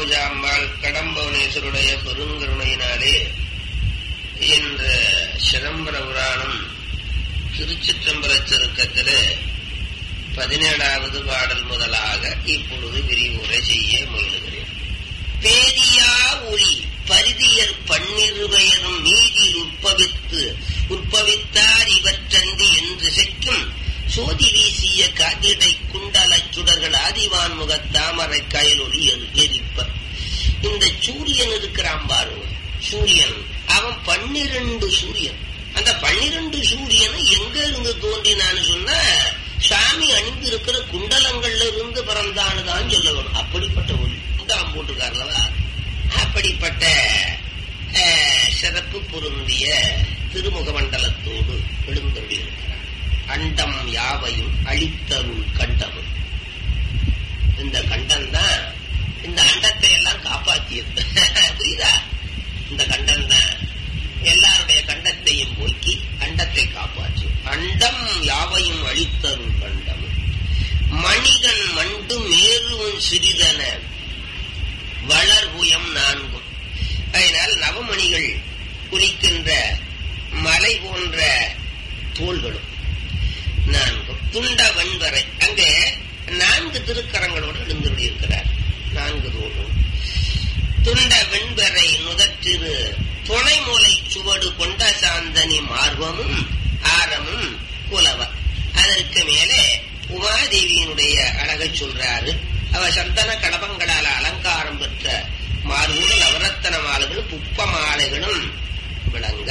சரோஜாம்பாள் கடம்பவனேஸ்வருடைய பெருங்கருணையினாலே என்ற சிதம்பர புராணம் திருச்சிற்றம்பல சருக்கத்திலே பதினேழாவது பாடல் முதலாக இப்பொழுது விரிவுரை செய்ய முயலுகிறேன் பேரியா ஒளி பரிதியர் பன்னிருவயரும் மீதில் உற்பவித்து உற்பவித்தார் இவற்றன்றி என்று செக்கும் சோதி வீசிய காதிடை குண்டல சுடர்கள் ஆதிவான் முக தாமரை கயலொளி எரிப்ப இந்த சூரியன் இருக்கிறான் பாருங்க சூரியன் அவன் பன்னிரண்டு சூரியன் அந்த பன்னிரண்டு சூரியன் எங்க இருந்து தோன்றினான்னு சொன்னா சாமி அணிந்து இருக்கிற குண்டலங்கள்ல இருந்து பிறந்தானுதான் சொல்ல வேணும் அப்படிப்பட்ட ஒளி குண்டலம் போட்டிருக்காருலவா அப்படிப்பட்ட சிறப்பு பொருந்திய திருமுக மண்டலத்தோடு எழுந்தருளி இருக்கிறார் அண்டம் யாவையும் அழித்தருள் கண்டமும் இந்த கண்டம் தான் இந்த அண்டத்தை எல்லாம் காப்பாற்றியது புரியுதா இந்த கண்டம் தான் எல்லாருடைய கண்டத்தையும் போக்கி அண்டத்தை காப்பாற்றும் அண்டம் யாவையும் அழித்தருள் கண்டம் மணிகன் மண்டு மேலும் சிறிதன வளர்புயம் நான்கும் அதனால் நவமணிகள் குளிக்கின்ற மலை போன்ற தோள்களும் நான்கும் துண்ட வன்வரை அங்கே நான்கு திருக்கரங்களோடு எழுந்துள்ளி இருக்கிறார் நான்கு தோள்கள் துண்ட வெண்பறை நுதற்றிரு துணை மூலை சுவடு கொண்ட சாந்தனி மார்பமும் ஆரமும் குலவ அதற்கு மேலே உமாதேவியினுடைய அழகை சொல்றாரு அவ சந்தன கடபங்களால் அலங்காரம் பெற்ற மார்போடு நவரத்தன மாலைகளும் புப்ப மாலைகளும் விளங்க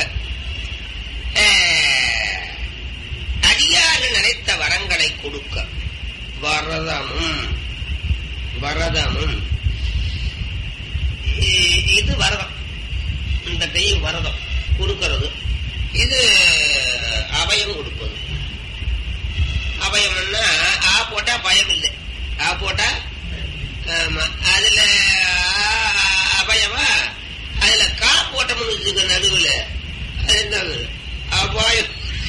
அடியாறு நினைத்த வரங்களை கொடுக்க வரதமும் வரதமும் இது வரதம் இந்த கை வரதம் கொடுக்கிறது இது அபயம் கொடுப்பது அபயம்னா ஆ போட்டா பயம் இல்லை ஆ போட்டா அதுல அபயமா அதுல கா போட்டோம்னு வச்சுக்க நடுவுல அது என்னது அபாயம்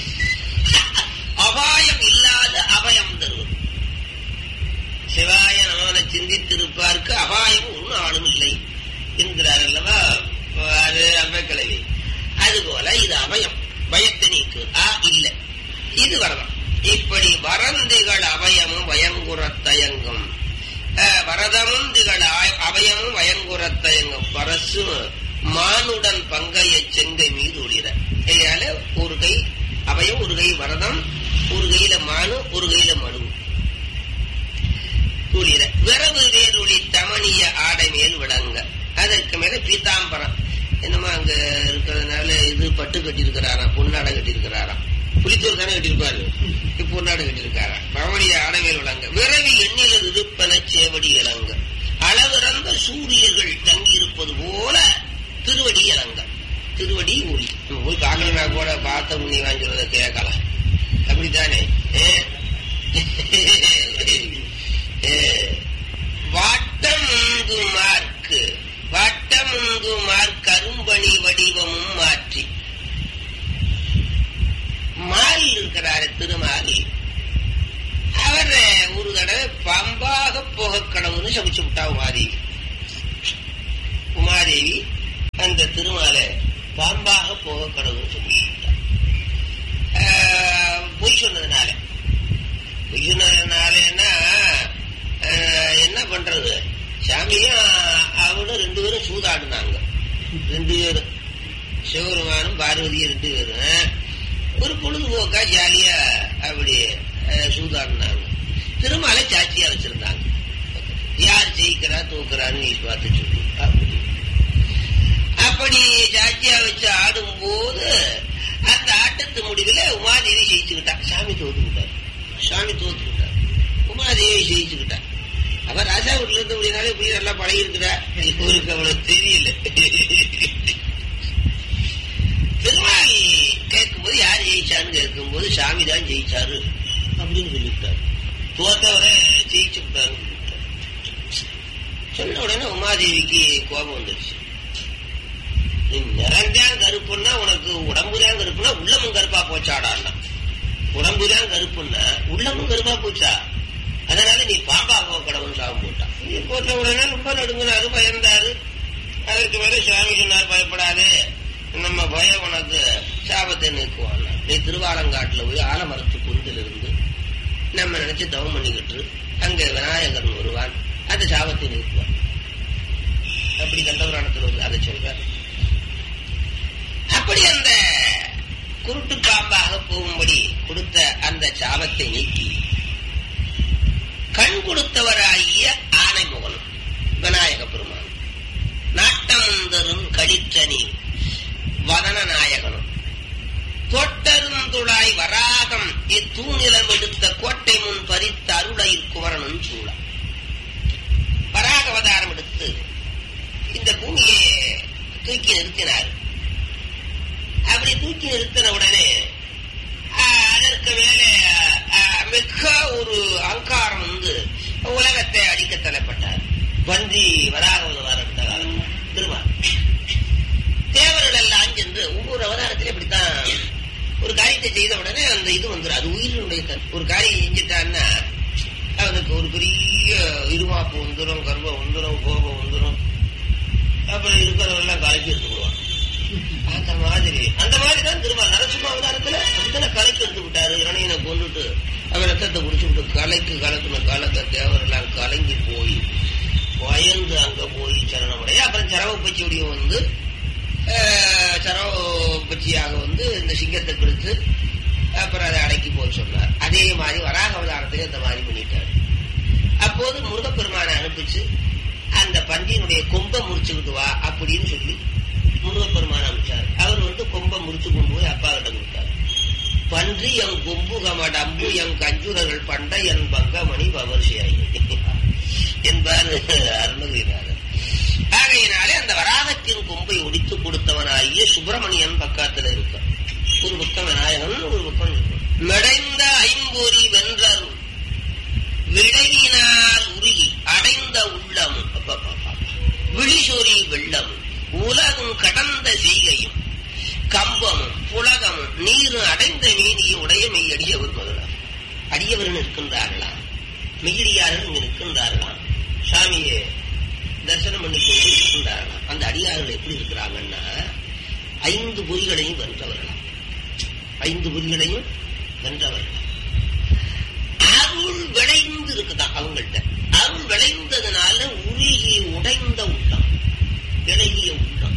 அபாயம் இல்லாத அபயம் தருவது சிவாய நமன சிந்தித்திருப்பாருக்கு அபாயம் ஒரு நாளும் இல்லை என்கிறார் அல்லவா அது அம்பக்கிழவி அதுபோல இது அபயம் பயத்தை நீக்கு ஆ இல்லை இது வரலாம் இப்படி வரந்துகள் அபயமும் வயங்குறத்தயங்கும் வரதமும் திகள் அபயமும் வயங்குறத்தயங்கும் பரசு மானுடன் பங்கைய செங்கை மீது ஒளிர கையால ஒரு கை அபயம் ஒரு கை வரதம் ஒரு கையில மானு ஒரு கையில மனு குளிர விரவு வேரொளி தமணிய ஆடை மேல் விளங்க அதற்கு மேல பீதாம்பரம் என்னமா அங்க இருக்கிறதுனால இது பட்டு கட்டியிருக்கிறாராம் பொன்னாடை கட்டியிருக்கிறாராம் புளித்தூர் தானே கட்டியிருப்பாரு பொன்னாடை கட்டியிருக்காரா பவனிய ஆடவேல் விளங்க விரவி எண்ணில இருப்பன சேவடி இளங்க அளவிறந்த சூரியர்கள் தங்கி இருப்பது போல திருவடி இளங்க திருவடி ஒளி போய் பார்க்கலனா கூட பார்த்த முன்னி வாங்கிறத கேட்கலாம் அப்படித்தானே வாட்டமுந்து மார்க்கு வட்டமுந்து மார்க்கரும்பணி வடிவமும் மாற்றி மால் இருக்கிறாரு திருமாலி அவர் ஒரு தடவை பம்பாக போக கடவுள்னு சபிச்சு விட்டா உமாதேவி உமாதேவி அந்த திருமாலை பாம்பாக போக கடவுள்னு சபிச்சு விட்டா பொய் சொன்னதுனால பொய் சொன்னதுனாலன்னா என்ன பண்றது சாமியும் அவனும் ரெண்டு பேரும் சூதாடினாங்க ரெண்டு பேரும் சிவருமானும் பார்வதியும் ரெண்டு பேரும் ஒரு பொழுதுபோக்கா ஜாலியா அப்படி சூதாடினாங்க திருமாலை சாட்சியா வச்சிருந்தாங்க யார் ஜெயிக்கிறா தூக்குறான்னு நீ பார்த்து சொல்லு அப்படி அப்படி சாட்சியா வச்சு ஆடும் போது அந்த ஆட்டத்து முடிவில் உமாதேவி ஜெயிச்சுக்கிட்டா சாமி தோத்துக்கிட்டார் சாமி தோத்துக்கிட்டார் உமாதேவி ஜெயிச்சுக்கிட்டா அவ ராஜா வீட்டுல இருந்து அப்படினாலே இப்படி நல்லா பழகி இருக்கிறா இவருக்கு அவ்வளவு தெரியல திருமால் கேட்கும் போது யார் ஜெயிச்சான்னு கேட்கும் போது சாமி தான் ஜெயிச்சாரு அப்படின்னு சொல்லிவிட்டாரு தோத்தவரை ஜெயிச்சு விட்டாரு சொன்ன உடனே உமாதேவிக்கு கோபம் வந்துருச்சு நீ நிறந்தான் கருப்புன்னா உனக்கு உடம்புதான் கருப்புனா உள்ளமும் கருப்பா போச்சாடான்னா உடம்புதான் கருப்புன்னா உள்ளமும் கருப்பா போச்சா அதனால நீ பாம்பா போக கடவுள் சாபம் போட்டான் உயிர் போட்ட உடனே ரொம்ப நடுங்கினாரு பயந்தாரு அதற்கு மேல சுவாமி சொன்னார் பயப்படாதே நம்ம பயம் உனக்கு சாபத்தை நீக்குவான் நீ திருவாலங்காட்டுல போய் ஆலமரத்து குந்தில் இருந்து நம்ம நினைச்சு தவம் பண்ணிக்கிட்டு அங்க விநாயகர் வருவான் அந்த சாபத்தை நீக்குவான் அப்படி கண்டபுராணத்தில் வந்து அதை சொல்றார் அப்படி அந்த குருட்டு பாம்பாக போகும்படி கொடுத்த அந்த சாபத்தை நீக்கி கண் கொடுத்தவராகிய ஆனைமுகன் விநாயக பெருமான் நாட்டமுந்தரும் களிற்றனி வதன நாயகனும் தொட்டருந்துளாய் வராகம் இத்தூணிலம் எடுத்த கோட்டை முன் பறித்த அருளையில் குமரனும் சூழ வராக அவதாரம் எடுத்து இந்த பூமியை தூக்கி நிறுத்தினார் அப்படி தூக்கி நிறுத்தின உடனே ஆஹ், அதற்கு மேலே ஆஹ், மிக ஒரு அங்காரம் வந்து உலகத்தை அடிக்க தலைப்பட்டார் வந்தி வராக அவதாரம் எடுத்த காலம் திருமால் தேவர்கள் எல்லாம் சென்று ஒவ்வொரு அவதாரத்திலும் இப்படித்தான் ஒரு காரியத்தை செய்த உடனே அந்த இது வந்துடும் அது உயிரினுடைய தன்- ஒரு காரியம் செஞ்சுட்டான்னா அவனுக்கு ஒரு பெரிய இருமாப்பு வந்துடும் கர்ப்பம் வந்துடும் கோபம் வந்துடும் அப்புறம் இருக்கிறவெல்லாம் கலக்கி எடுத்துக்குவான் அந்த மாதிரி அந்த மாதிரி தான் திரும்ப நரசிம்ம அவதாரத்துல அப்படித்தானே கலைக்கு எடுத்து விட்டாரு இரணீனை கொண்டுட்டு அவன் ரத்தத்தை குடிச்சு விட்டு கலைக்கு கலக்குன கலக்க தேவரெல்லாம் கலங்கி போய் பயந்து அங்க போய் சரணமடைய அப்புறம் சரவப்பச்சியுடைய வந்து ஆஹ், சரவப்பச்சியாக வந்து இந்த சிங்கத்தை கொடுத்து அப்புறம் அதை அடக்கி போக சொன்னார் அதே மாதிரி வராக அவதாரத்துக்கு அந்த மாதிரி பண்ணிட்டாரு அப்போது முருகப்பெருமானை அனுப்பிச்சு அந்த பன்றியினுடைய கொம்பை முறிச்சுக்கிட்டு வா அப்படின்னு சொல்லி முருகப்பெருமானை அனுப்பிச்சார் அவர் வந்து கொம்பை முறிச்சு கொண்டு போய் அப்பா கிட்ட கொடுத்தார் பன்றி என் கொம்பு கமடம்பு என் கஞ்சுரர்கள் பண்ட என் பங்கமணி பவர்ஷியாயி என்பார் அருணகிரிநாதர் ஆகையினாலே அந்த வராகத்தின் கொம்பை ஒடித்து கொடுத்தவனாகிய சுப்பிரமணியன் பக்கத்துல இருக்க ஒரு பக்கம் விநாயகன் ஒரு பக்கம் இருக்கும் மெடைந்த ஐம்பொறி வென்றருள் விளைவினால் உருகி அடைந்த உள்ளமும் அப்பப்பப்பா. விழிசொறி வெள்ளமும் உலகும் கடந்த செய்கையும் கம்பமும் புலகமும் நீரும் அடைந்த மீனியும் உடைய மெய் அடியவர் முதலாம் அடியவர்கள் இருக்கின்றார்களாம் மெய்யடியார்கள் இங்க நிற்கின்றார்களாம் சாமியை தரிசனம் பண்ணி கொண்டு இருக்கின்றார்களாம் அந்த அடியார்கள் எப்படி இருக்கிறாங்கன்னா ஐந்து பொறிகளையும் வென்றவர்களாம் ஐந்து பொறிகளையும் வென்றவர்களாம் அருள் விளைந்து இருக்குதான் அவங்கள்ட்ட அருள் விளைந்ததுனால உருகி உடைந்த உள்ளம் இளகிய உள்ளம்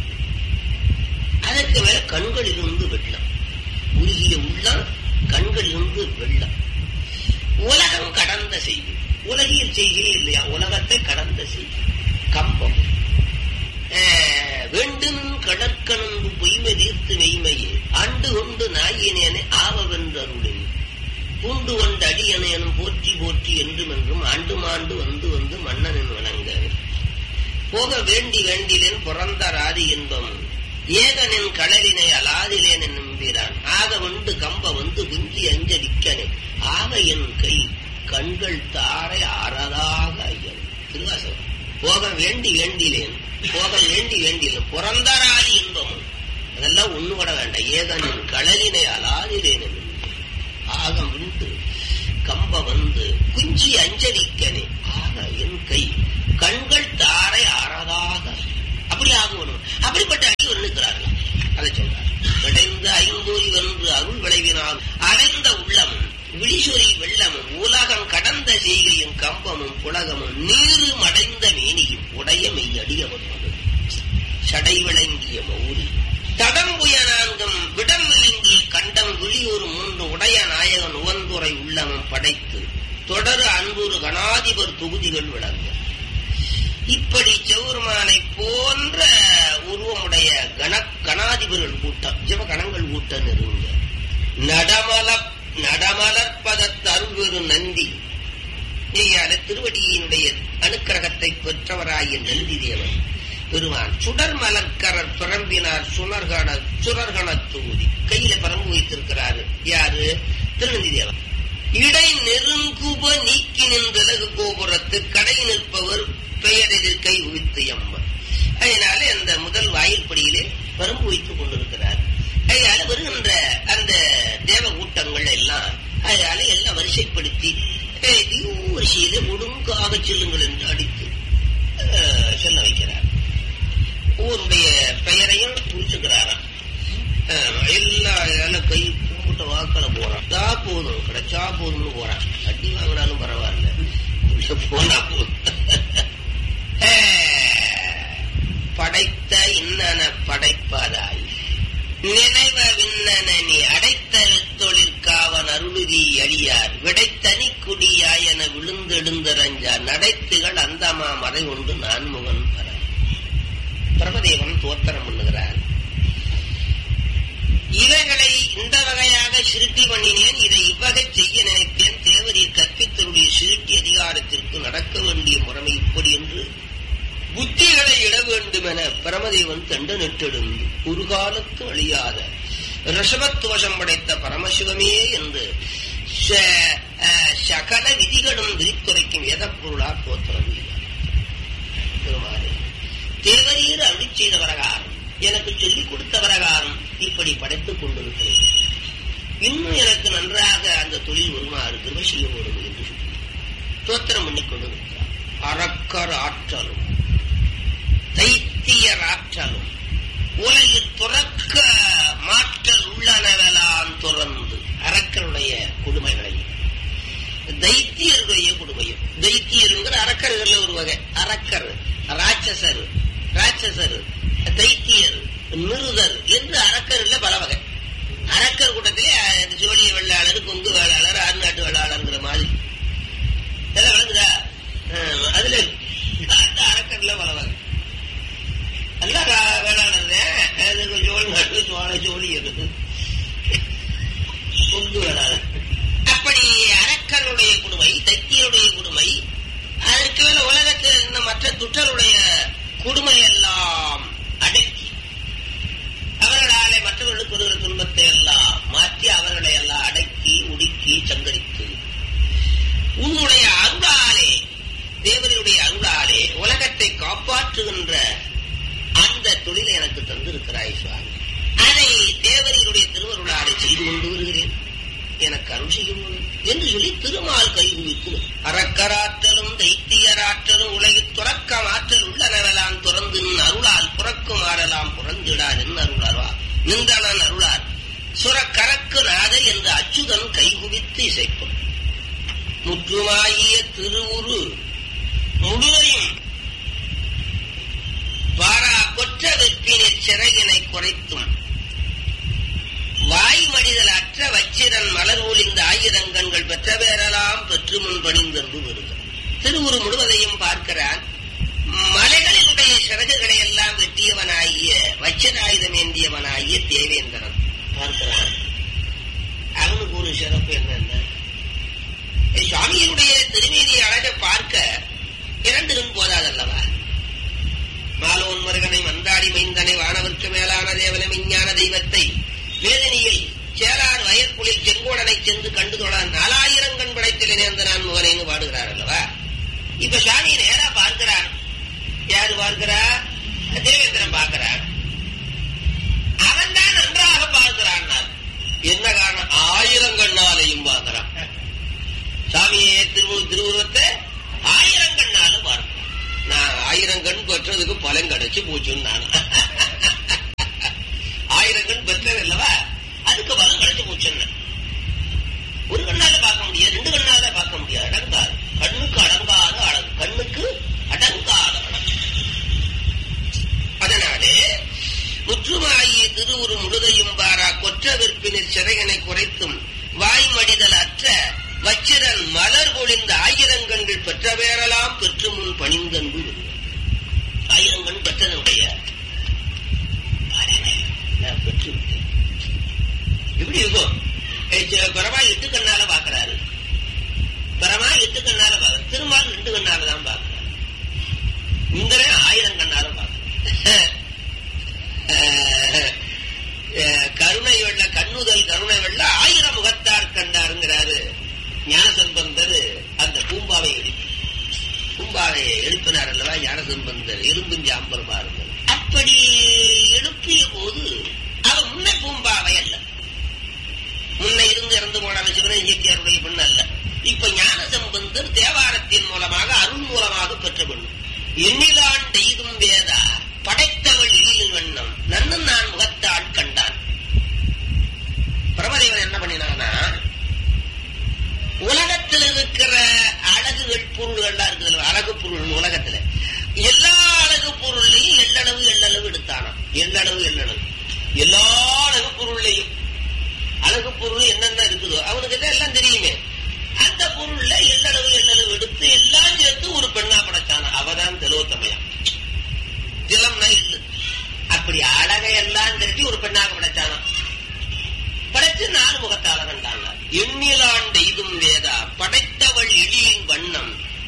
அதற்கு மேல கண்களிலிருந்து வெள்ளம் உருகிய உள்ளம் கண்களிலிருந்து வெள்ளம் உலகம் கடந்த செய்தி உலகியல் செய்கையே இல்லையா உலகத்தை கடந்த செய்தி கம்பம் ஆஹ், வேண்டும் கடற்கணந்து பொய்மை தீர்த்து மெய்மையே ஆண்டு கொண்டு நாயினேனே ஆவவென்றருளின் பூண்டு கொண்ட அடியனையனும் போற்றி போற்றி என்றும் என்றும் ஆண்டு மாண்டு வந்து வந்து மன்னனின் வணங்க போக வேண்டி வேண்டிலேன் பிறந்த ராதி இன்பம் ஏகனின் கடலினை அலாதிலேன் நம்பீரான் ஆக வந்து கம்ப வந்து குஞ்சி அஞ்சலிக்கனே ஆக என் கை கண்கள் தாரை ஆறதாக ஐயன் திருவாசகம் போக வேண்டி வேண்டிலேன் போக வேண்டி வேண்டிலேன் பிறந்தராதி இன்பமும் அதெல்லாம் ஒண்ணு கூட வேண்டாம் ஏகனின் கடலினை அலாதிலேன் நம்பீரான். ஆகம் விண்டு கம்ப வந்து குஞ்சி அஞ்சலிக்கனே ஆக என் கை கண்கள் தாரை ஆறதாக அப்படி ஆகணும் அப்படிப்பட்ட அடிவர் இருக்கிறார்கள் அதை சொல்றார் விளைந்த ஐந்தூரி வென்று அருள் விளைவினால் அடைந்த உள்ளம் விழிசொரி வெள்ளமும் உலகம் கடந்த செய்கையும் கம்பமும் புலகமும் நீரும் அடைந்த மேனியும் உடைய மெய்யடியவர் மனது சடை விளங்கிய மௌரி தடம்புய நான்கும் விடம் விளங்கிய கண்டம் விழியூர் மூன்று உடைய நாயகன் உவந்துரை உள்ளமும் படைத்து தொடர் அன்புறு கணாதிபர் தொகுதிகள் விளங்க இப்படி செவுருமானை போன்ற உருவமுடைய கண கணாதிபர்கள் கூட்டம் ஜிவகணங்கள் கூட்டம் நெருங்க நடமல நடமலர்பதத்து அருள்வெறு நந்தி நீயால திருவடியினுடைய அனுக்கிரகத்தை பெற்றவராகிய நந்தி தேவன் பெருமான் சுடர் மலர்கரர் பிறம்பினார் சுனர்கண சுரர்கண தொகுதி கையில பரம்பு வைத்திருக்கிறாரு யாரு திருநந்தி தேவன் இடை நெருங்குப நீக்கி நின்றலகு கோபுரத்து கடை நிற்பவர் பெயரில் கை உவித்து எம்பர் அதனால அந்த முதல் வாயில்படியிலே பரம்பு வைத்துக் கொண்டிருக்கிறார் அதனால வருகின்ற அந்த தேவ கூட்டங்கள் எல்லாம் அதனால எல்லாம் வரிசைப்படுத்தி வரிசையில ஒடுங்காக செல்லுங்கள் என்று அடித்து கிடைச்சா போதும்னு போறான் அடி வாங்கினாலும் பரவாயில்ல உள்ள போனா போதும் படைத்த இன்னன படைப்பதாய் நினைவ விண்ணன நீ அடைத்த தொழிற்காவன் அருளுதி அடியார் விடைத்தனி குடியாயன விழுந்தெழுந்தரஞ்சார் நடைத்துகள் அந்தமா மறை உண்டு நான்முகன் பர பிரமதேவன் தோத்திரம் பண்ணுகிறார் இவைகளை இந்த வகையாக சிருட்டி பண்ணினேன் இதை இவ்வகை செய்ய நினைத்தேன் தேவரீர் கற்பித்தருடைய சிருட்டி அதிகாரத்திற்கு நடக்க வேண்டிய முறைமை இப்படி என்று புத்திகளை இட வேண்டும் என பரமதேவன் தண்டு நெட்டெடுந்து ஒரு காலத்து அழியாத ரிஷபத்துவசம் படைத்த பரமசிவமே என்று ச- அஹ், சகல விதிகளும் விரித்துரைக்கும் வேதப்பொருளா தோத்திரம் பெருமாறு தேவரீர் அருளி செய்த பிரகாரம் எனக்கு சொல்லிக் கொடுத்த பிரகாரம் இப்படி படைத்துக் கொண்டிருக்கிறேன் இன்னும் எனக்கு நன்றாக அந்த தொழில் வருமாறு கிருபை செய்ய வேண்டும் என்று சொல்லி தோத்திரம் பண்ணிக் கொண்டிருக்கிறார் அறக்கர் ஆற்றலும் தைத்தியர் ஆற்றலும் உலகில் துறக்க மாற்றல் உள்ளனவெல்லாம் துறந்து அரக்கருடைய கொடுமைகளையும் தைத்தியருடைய கொடுமையும் தைத்தியருங்கிற அரக்கர்கள்ல ஒரு வகை அரக்கர் ராட்சசர் ராட்சசர் தைத்தியர் நிருதர் என்று அரக்கர்ல பல வகை அரக்கர் கூட்டத்திலே அஹ், சோழிய வெள்ளாளர் கொங்கு வேளாளர் ஆறுநாட்டு வேளாளர்ங்கிற மாதிரி இதெல்லாம் விளங்குதா அஹ், அதுல அந்த அரக்கர்ல பல வகை அல்ல வேளாளர் அதுக்கு சோழ நாட்டு சோழ சோழி இருக்குது கொங்கு வேளாளர் அப்படி அரக்கருடைய கொடுமை தைத்தியருடைய கொடுமை அதற்கு மேல உலகத்தில் இருந்த மற்ற துட்டருடைய கொடுமை எல்லாம் அடக்கி அவர்களாலே மற்றவர்களுக்கு வருகிற துன்பத்தை எல்லாம் மாற்றி அவர்களை எல்லாம் அடக்கி ஒடுக்கி சங்கரித்து உன்னுடைய அருளாலே தேவனுடைய அருளாலே உலகத்தை காப்பாற்றுகின்ற அந்த தொழிலை எனக்கு தந்திருக்கிறாய் சுவாமி அதை தேவரியுடைய திருவருளாலே செய்து கொண்டு வருகிறேன் எனக்கு அருள் செய்யும் என்று சொல்லி திருமால் கை குவித்து அறக்கராற்றலும் தைத்தியராற்றலும் உலகில் துறக்கம் ஆற்றல் உள்ளனவெல்லாம் துறந்து நின் அருளால் புறக்கும் ஆடலாம் புறந்திடார் என் அருளாரா நின்றனன் அருளார் சுரக்கரக்கு நாத என்று அச்சுதன் கைகுவித்து இசைக்கும் முற்றுமாகிய திருவுரு முழுவதையும் பாரா கொற்ற வெற்பினில் சிறகினை குறைத்தும் வாய் மடிதல் அற்ற வச்சிரன் மலர் ஒளிந்த ஆயிரங்கண்கள் பெற்ற பேரெல்லாம் பெற்று முன் பணிந்தென்று வருகிறார் திருவுரு முழுவதையும் பார்க்கிறான் மலைகளினுடைய சிறகுகளை எல்லாம் வெட்டியவனாகிய வச்சராயுதம் ஏந்தியவனாகிய தேவேந்திரன் பார்க்கிறான் அவனுக்கு ஒரு சிறப்பு என்னன்னா சுவாமியினுடைய திருமேனி அழகை பார்க்க இரண்டு கண் போதாதல்லவா மாலோன் மருகனை மந்தாடி மைந்தனை வானவர்க்கு மேலான தேவன விஞ்ஞான தெய்வத்தை வேதனையில் சேரார் வயற்குளில் செங்கோடனை சென்று கண்டு தொழ நாலாயிரம் கண் படைத்தில் நேர்ந்த நான் முகனைன்னு பாடுகிறார் அல்லவா இப்ப சாமி நேரா பார்க்கிறார் யாரு பார்க்கிறா தேவேந்திரன் பார்க்கிறார் அவன் தான் நன்றாக பார்க்கிறான் என்ன காரணம் ஆயிரம் கண்ணாலையும் பார்க்கிறான் சாமியே திரு திருவுருவத்தை ஆயிரம் கண்ணாலும் பார்க்கிறான் நான் ஆயிரம் கண் பெற்றதுக்கு பலன் கிடைச்சு போச்சுன்னு நான் ஆயிரம் கண் பெற்றது அல்லவா அதுக்கு பலன் கிடைச்சு போச்சுன்னு ஒரு கண்ணால பார்க்க முடியாது ரெண்டு கண்ணால பார்க்க முடியாது அடங்காது கண்ணுக்கு அடங்காத அழகு கண்ணுக்கு அடங்காத அழகு அதனாலே முற்றுமாயி திருவுரு முழுதையும் பாரா கொற்ற விற்பினில் சிறையனை குறைத்தும் வாய்மடிதல் அற்ற வச்சிரன் மலர் பொழிந்த ஆயிரங்கண்கள் பெற்ற பேரெல்லாம் பெற்று முன் பணிந்தன்பு ஆயிரங்கண் பெற்றதனுடைய பலனை நான் பெற்று விட்டேன் எப்படி இருக்கும் பரமா எட்டு கண்ணால பாக்குறாரு பரமா எட்டு கண்ணால பாக்குற திருமால் ரெண்டு கண்ணால தான் பாக்குறாரு இந்தரே ஆயிரம் கண்ணால பாக்குறாரு கருணை வெள்ள கண்ணுதல் கருணை வெள்ள ஆயிரம் முகத்தார் கண்டாருங்கிறாரு ஞானசம்பந்தர் அந்த பூம்பாவை எழுப்பி பூம்பாவை எழுப்பினார் அல்லவா ஞானசம்பந்தர் எறும்புஞ்சாம்பர் பாருங்கள் அப்படி எழுப்பிய போது அவர் முன்ன பூம்பாவை அல்ல முன்ன இருந்து இறந்து போன சிவன இயக்கியாருடைய பெண் அல்ல இப்ப ஞானசம்பந்தர் தேவாரத்தின் மூலமாக அருள் மூலமாக பெற்ற பெண் எண்ணிலான் தெய்தும் வேதா படைத்தவள் எழில் வண்ணம் நன்னு நான் முகத்தாள் கண்டான் பிரமதேவன் என்ன பண்ணினானா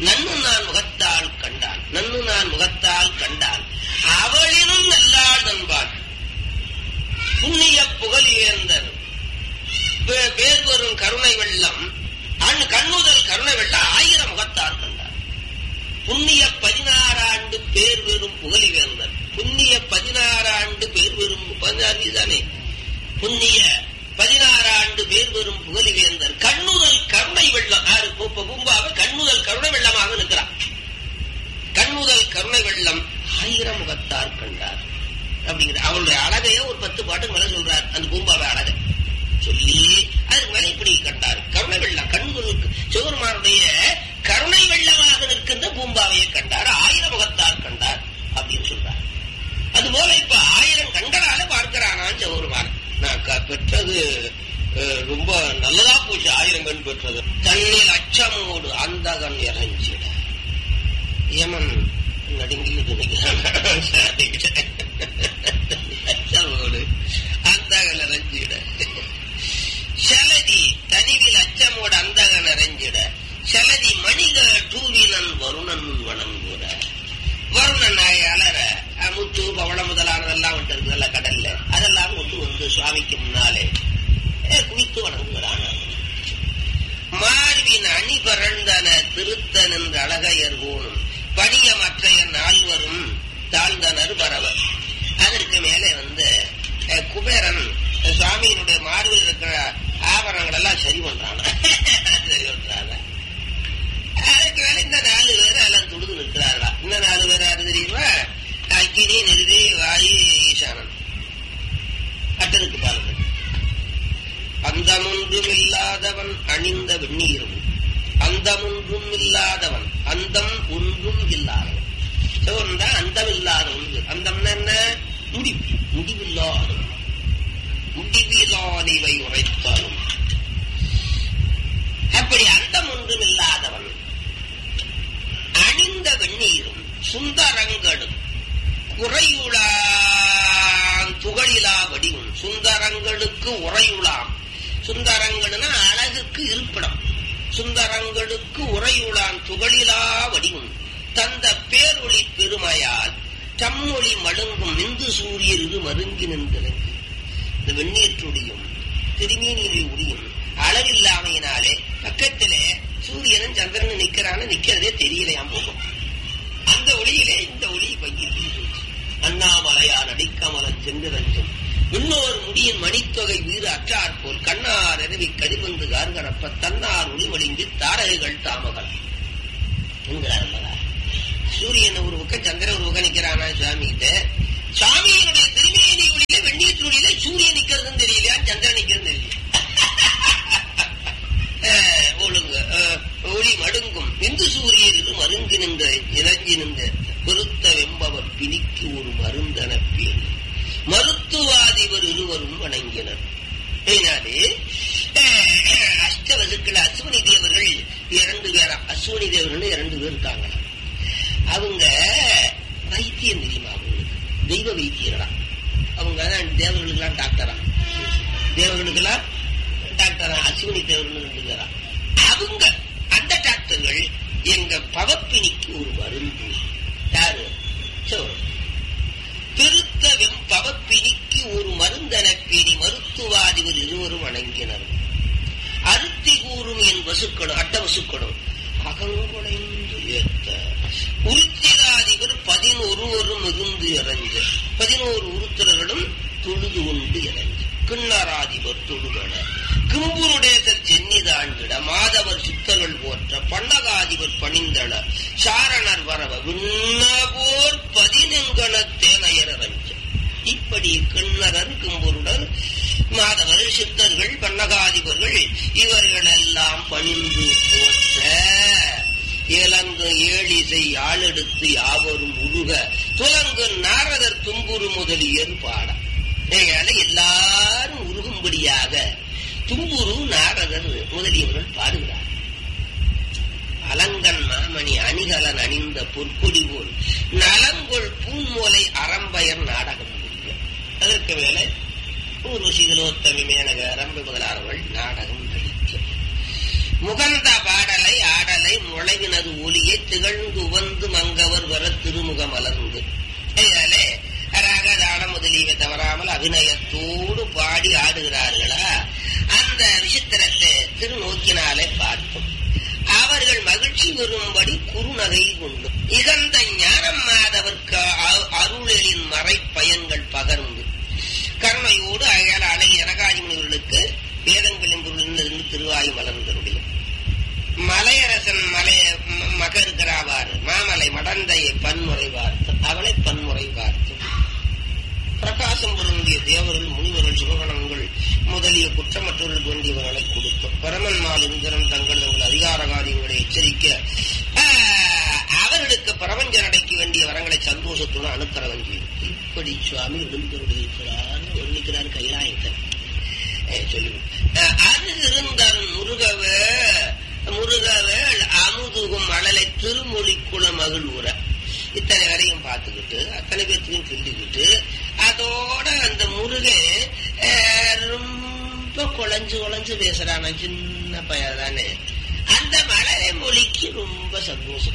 நன்னு நான் முகத்தால் கண்டான் நன்னு நான் முகத்தால் கண்டான் அவளினும் நல்லாள் நண்பான் புண்ணிய புகழிவேந்தர் பே- பேர் வரும் கருணை வெள்ளம் அண் கண்ணுதல் கருணை வெள்ளம் ஆயிரம் முகத்தார் கண்டார் புண்ணிய பதினாறாண்டு பேர் பெறும் புகழிவேந்தர் புண்ணிய பதினாறாண்டு பேர் பெறும் பதினாறு தானே புண்ணிய பதினாறாண்டு பேர் பெறும் புகழிவேந்தர் கண்ணுதல் கருணை வெள்ளம் யாரு பூப்ப பூம்பாவை கண்ணுதல் கருணை வெள்ளமாக நிற்கிறார் கண்ணுதல் கருணை வெள்ளம் ஆயிரம் முகத்தார் கண்டார் அப்படிங்கிற அவளுடைய அழகைய ஒரு பத்து பாட்டுக்கு மேல சொல்றார் அந்த பூம்பாவை அழகை சொல்லி அதுக்கு மேல இப்படி கண்டார் கருணை வெள்ளம் கண்ணுதல் சிவருமானுடைய கருணை வெள்ளமாக நிற்கின்ற பூம்பாவையை கண்டார் ஆயிரம் முகத்தார் கண்டார் அப்படின்னு சொல்றார் அதுபோல இப்ப ஆயிரம் கண்களால பார்க்கிறானான் சிவருமான் நான் க- பெற்றது அஹ், ரொம்ப நல்லதா போச்சு ஆயிரம் கண் பெற்றது தன்னில் அச்சமோடு அந்தகன் இறஞ்சிட யமன் நடுங்கிட்டு நிற்கிறான் அச்சமோடு அந்தகன் இறஞ்சிட சலதி தனிவில் அச்சமோடு அந்தகன் இறஞ்சிட சலதி மணிக டூவினன் வருணன் வணங்குற வருணன் நாயை அலற அஹ், முத்து பவளம் முதலானதெல்லாம் விட்டு இருக்குதுல்ல கடல்ல அதெல்லாம் கொண்டு வந்து சுவாமிக்கு முன்னாலே அஹ், குவித்து வணங்குகிறான் மார்பின் அணி பரண்டன திருத்த நின்ற அழகையர் போனும் பணிய மற்றைய நால்வரும் தாழ்ந்தனர் பரவர் அதற்கு மேலே வந்து அஹ், குபேரன் அஹ், சுவாமியினுடைய மார்பில் இருக்கிற ஆபரணங்கள் எல்லாம் சரி பண்றான் சரி பண்றாங்க அதுக்கு மேல இந்த நாலு பேர் எல்லாம் துடுது நிற்கிறார்களா இந்த நாலு பேர் யாரு தெரியுமா அக்கினி நிருதி வாயு ஈசானன் அட்டதுக்கு பாருங்கள் அந்தமொன்றும் இல்லாதவன் அணிந்த வெந்நீரும் அந்தமொன்றும் இல்லாதவன் அந்தம் ஒன்றும் இல்லாதவன் சிவன் தான் அந்தம் இல்லாதவன் அந்தம்னா என்ன முடிவு முடிவில்லாதவன் முடிவில்லாதவை உரைத்தாலும் அப்படி அந்தம் ஒன்றும் இல்லாதவன் அணிந்த வெந்நீரும் சுந்தரங்களும் குறையுளாம் துகளிலா வடிவும் சுந்தரங்களுக்கு உறையுளாம் சுந்தரங்கள்னா அழகுக்கு இருப்பிடம் சுந்தரங்களுக்கு உறையுளாம் துகளிலா வடிவும் தந்த பேரொளி பெருமையால் தம்மொழி மழுங்கும் இந்து சூரியர் இது மருங்கி நின்றலங்கி இந்த வெந்நீற்றுடியும் திருமீனிலே ஒளியும் அளவில்லாமையினாலே பக்கத்திலே சூரியனும் சந்திரனும் நிக்கிறான்னு நிக்கிறதே தெரியலையாம் போகும் அந்த ஒளியிலே இந்த ஒளி பங்கிட்டு அண்ணாமலையார் அடிக்கமலன் சென்றிரஞ்சும் இன்னொரு முடியின் மணித்தொகை வீறு அற்றார் போல் கண்ணார் எரவி கடிபந்து கார்கரப்ப தன்னார் ஒளிமொழிந்து தாரகைகள் தாமகள் என்கிறார் அல்லவா சூரியன் ஒரு பக்கம் சந்திரன் ஒரு பக்கம் நிக்கிறானா சுவாமி கிட்ட சுவாமியினுடைய திருமேனி ஒளியில வெந்நீர் ஒளியில சூரியன் நிக்கிறதுன்னு தெரியலையா சந்திரன் நிக்கிறது தெரியல அஹ், ஒழுங்கு அஹ், ஒளி மடுங்கும் இந்து சூரியர் இது மருங்கி நின்ற இறங்கி நின்ற பெருத்த வெம்பவர் பிணிக்கு ஒரு மருந்தன பேர் மருத்துவாதிபர் இருவரும் வணங்கினர் இதனாலே அஹ், அஷ்டவசுக்கள் அஸ்வினி தேவர்கள் இரண்டு பேரா அஸ்வினி தேவர்கள் இரண்டு பேர் இருக்காங்க அவங்க வைத்தியம் தெரியுமா அவங்களுக்கு தெய்வ வைத்தியர்களா அவங்க தான் தேவர்களுக்கெல்லாம் டாக்டரா தேவர்களுக்கெல்லாம் டாக்டரா அஸ்வினி தேவர்கள் ரெண்டு பேரா அவங்க அந்த டாக்டர்கள் எங்க பவப்பினிக்கு ஒரு மருந்து யாரு சிவன். திருத்த வெம் பவப்பினிக்கு ஒரு மருந்தனப்பேணி மருத்துவாதிபர் இருவரும் வணங்கினர் அருத்தி கூறும் என் வசுக்கணும் அட்ட வசுக்கணும் அகங்குடைந்து ஏத்த உருத்திராதிபர் பதினொருவரும் இருந்து இறஞ்ச பதினோரு உருத்திரர்களும் தொழுது கொண்டு இறஞ்ச கிண்ணராதிபர் தொழுகன கிம்புருடேச சென்னிதாண்டிட மாதவர் சித்தர்கள் போற்ற பன்னகாதிபர் பணிந்தள சாரணர் வரவ விண்ணபோர் பதினெங்கன தேனையர் இறஞ்ச இப்படி கிண்ணரர் கிம்புருடர் மாதவர் சித்தர்கள் பன்னகாதிபர்கள் இவர்கள் எல்லாம் பணிந்து போற்ற இலங்கு ஏழிசை ஆளெடுத்து யாவரும் உருக துலங்கு நாரதர் தும்புரு முதலியர் பாட இதனால எல்லாரும் உருகும்படியாக தும்புரு நாரதர் முதலியவர்கள் பாடுகிறார் அலங்கன் மாமணி அணிகலன் அணிந்த பொற்கொடி போல் நலங்கொள் பூமோலை அறம்பயர் நாடகம் புரிய அதற்கு மேலே ஊர்வசி திலோத்தமி மேனக அரம்பு முதலானவர்கள் நாடகம் நடிக்க முகந்த பாடலை ஆடலை முளைவினது ஒளியை திகழ்ந்து உவந்து மங்கவர் வர திருமுக மலர்ந்து இதனாலே ராகதான முதலியவை தவறாமல் அபிநயத்தோடு பாடி ஆடுகிறார்களா அந்த விசித்திரத்தை திருநோக்கினாலே பார்த்தோம் அவர்கள் மகிழ்ச்சி வரும்படி குறுநகை கொண்டு இகந்த ஞானம் மாதவர்க்கு அ- அருளெழின் மறை பயன்கள் பகர்ந்து கருணையோடு அயல் அலை எனகாதிமுனிவர்களுக்கு வேதங்களின் பொருளிலிருந்து திருவாயு மலர்ந்தருடைய மலையரசன் மலை ம- மகருக்கிறாவாறு மாமலை மடந்தையை பன்முறை பார்த்து அவளை பன்முறை பார்த்து பிரகாசம் பொருந்திய தேவர்கள் முனிவர்கள் சிவகணங்கள் முதலிய குற்றமற்றவர்களுக்கு வேண்டியவர்களை கொடுத்தோம் பரமன்மால் இந்திரன் தங்கள் தங்கள் அதிகார காரியங்களை எச்சரிக்க ஆஹ், அவர்களுக்கு பிரபஞ்ச நடைக்கு வேண்டிய வரங்களை சந்தோஷத்துடன் அனுக்கரவன் செய்யும் இப்படி சுவாமி எழுந்தருளிருக்கிறார் வர்ணிக்கிறார் கைலாயத்தை அஹ் சொல்லி அஹ் அருகிருந்தன் முருகவே முருகவே அமுதுகும் மழலை திருமொழி குல மகிழ்வுற இத்தனை வரையும் பார்த்துக்கிட்டு அத்தனை பேர்த்தையும் சொல்லிக்கிட்டு அதோட அந்த முருகன் அஹ், ரொம்ப குழஞ்சு குழஞ்சு பேசுறான சின்ன பையன் தானே அந்த மழலை மொழிக்கு ரொம்ப சந்தோஷம்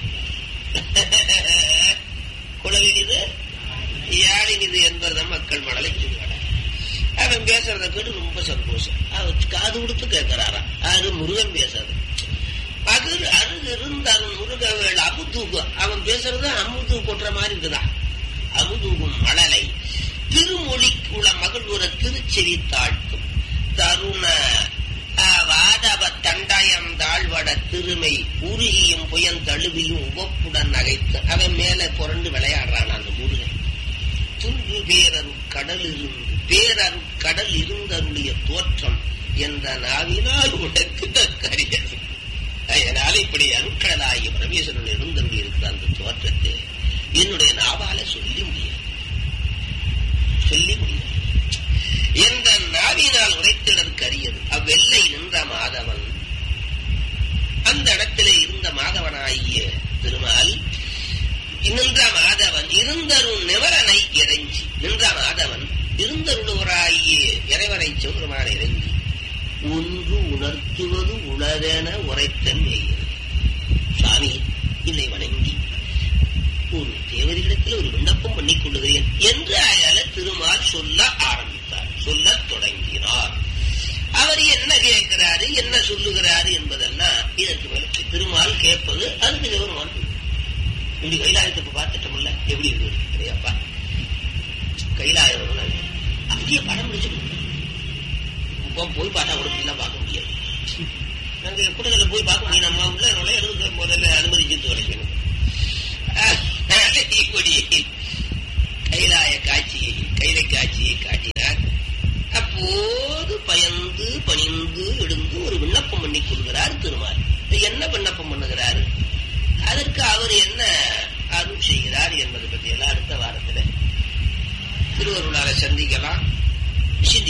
குலவினிது யாழினிது என்பதுதான் மக்கள் மழலை சொல்லுவாங்க அவன் பேசுறத கேட்டு ரொம்ப சந்தோஷம் அவன் காது கொடுத்து கேட்கிறாராம் அது முருகன் பேசுறது அது அருகு இருந்தாலும் முருகவேள் அமுதூகம் அவன் பேசுறது அமுது கொட்டுற மாதிரி இருக்குதா அமுதூகும் மழலை திருமொழிக்குள்ள மகிழ்வுற திருச்செவி தாழ்த்தும் தருண ஆஹ், வாதவ தண்டாயம் தாழ்வட திருமை உருகியும் புயன் தழுவியும் உவப்புடன் நகைத்து அவன் மேல புரண்டு விளையாடுறான் அந்த முருகன் துன்பு பேரரு கடல் இருந்து பேரரு கடல் இருந்தருடைய தோற்றம் என்ற நாவினால் உனக்கு கரியது அதனால இப்படி அருட்கடலாகிய பரமேஸ்வரன் எழுந்தருடைய இருக்கிற அந்த தோற்றத்தை என்னுடைய நாவால சொல்லி முடியாது சொல்லி முடியாது எந்த நாவினால் உரைத்திடற்கு அரியது அவ்வெல்லை நின்ற மாதவன் அந்த இடத்திலே இருந்த மாதவனாகிய திருமால் நின்ற மாதவன் இருந்தருள் நிவரனை இறைஞ்சி நின்ற மாதவன் இருந்தருளுவராகிய இறைவனை சிவருமான இறைஞ்சி ஒன்று உணர்த்துவது உளதென உரைத்தன் மேயிரு சாமி இல்லை வணங்கி ஒரு தேவதைகளிடத்தில் ஒரு விண்ணப்பம் பண்ணிக் கொள்ளுகிறேன் என்று அயால திருமால் சொல்ல ஆரம்பித்தார் சொல்லத் தொடங்கினார் அவர் என்ன கேட்கிறாரு என்ன சொல்லுகிறாரு என்பதெல்லாம் இதற்கு மேல திருமால் கேட்பது அதுக்கு சிவருமான் இப்படி கைலாயத்தை இப்ப பார்த்துட்டோம்ல எப்படி இருக்கு சரியாப்பா கைலாயம் அப்படியே படம் பிடிச்சிட்டு இப்போ போய் பார்த்தா கூட இப்படிலாம் பார்க்க முடியாது நாங்க கூட்டத்தில் போய் பார்க்க முடியும் நம்ம உள்ள நுழையிறது முதல்ல அனுமதிச்சு வரைக்கணும் இப்படி கைலாய காட்சியை கைலை காட்சியை காட்டினார் அப்போது பயந்து பணிந்து எழுந்து ஒரு விண்ணப்பம் பண்ணி கொள்கிறார் திருமால் என்ன விண்ணப்பம் பண்ணுகிறார் அதற்கு அவர் என்ன அருள் செய்கிறார் என்பதை பற்றி எல்லாம் அடுத்த வாரத்தில் திருவருளால சந்திக்கலாம் சிந்தி